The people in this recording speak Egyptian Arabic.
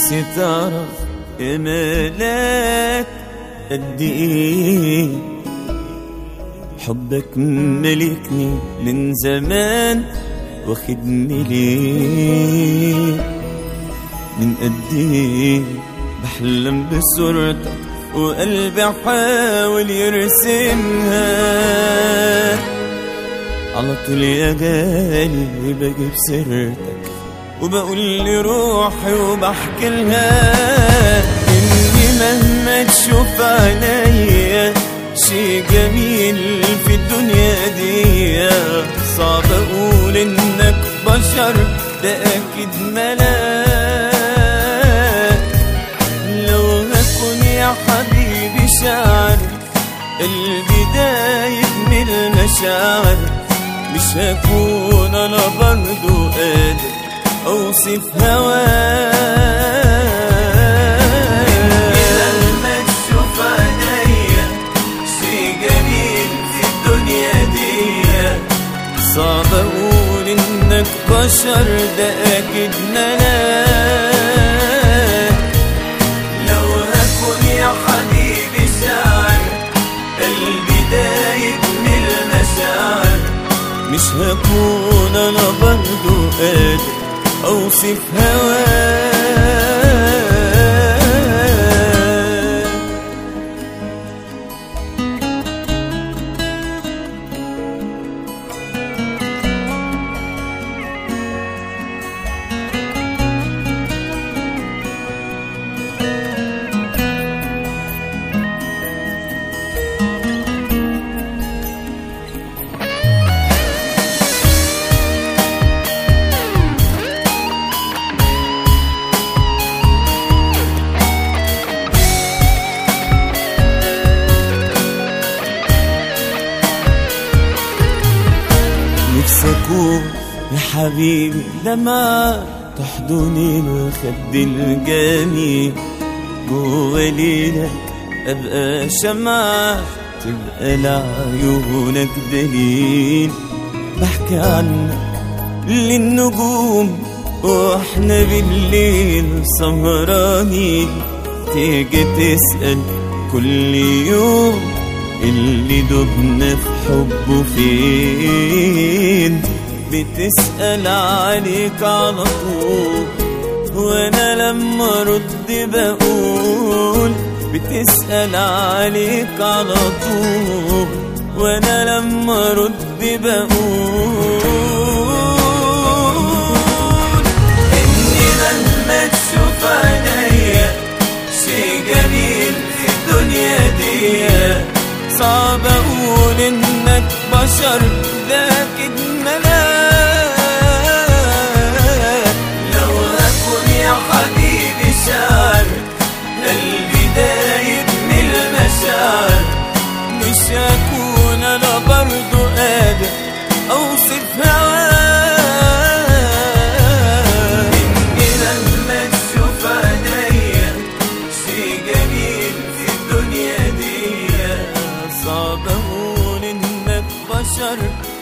نفسي تعرف إمالك قد إيه حبك ملكني من زمان واخدني ليه من قد إيه بحلم بصورتك وقلبي حاول يرسمها على طول يا جالي بجيب سيرتك وبقول لروحي وبحكي لها اني مهما تشوف عليا شي جميل في الدنيا دي صعب اقول انك بشر ده اكيد ملاك لو هكون يا حبيبي شاعر البداية من المشاعر مش هكون انا برضو قادر اوصف هواك لما تشوف عينيا شي جميل في الدنيا دي صعب اقول انك بشر ده اكيد ملاك لو هكون يا حبيبي شاعر البداية من المشاعر مش هكون انا برضو قادر اوصف هواك نفسي اكون يا حبيبي لما تحضني الخد الجميل جوا ليلك ابقى شمعة تبقى لعيونك دليل بحكي عنك للنجوم واحنا بالليل سهرانين تيجي تسأل كل يوم اللي دبنا في حبه فين بتسأل عليك على طول وانا لما ارد بقول بتسأل عليك على طول وانا لما ارد بقول اني لما تشوف عينيا شي جميل في الدنيا دي صعب اقول انك بشر لكن ملاك لو اكون يا حبيبي شاعر البداية من المشاعر مش هكون انا برضو قادر اوصف هواك اني لما تشوف عينيا شي جميل في الدنيا دي صعب اقول انك بشر